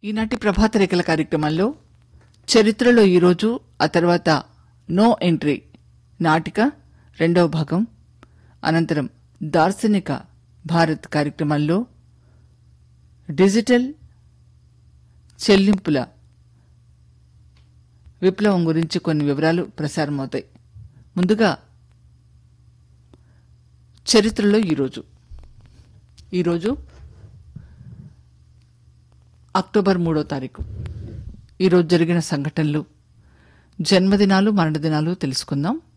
ఈనాటి ప్రభాత రేఖల కార్యక్రమంలో చరిత్రలో ఈరోజు ఆ తర్వాత నో ఎంట్రీ నాటిక రెండవ భాగం అనంతరం దార్శనిక భారత్ కార్యక్రమంలో డిజిటల్ చెల్లింపుల విప్లవం గురించి కొన్ని వివరాలు ప్రసారమవుతాయి ముందుగా చరిత్రలో ఈరోజు ఈరోజు అక్టోబర్ మూడో తారీఖు ఈరోజు జరిగిన సంఘటనలు జన్మదినాలు మరణదినాలు తెలుసుకుందాం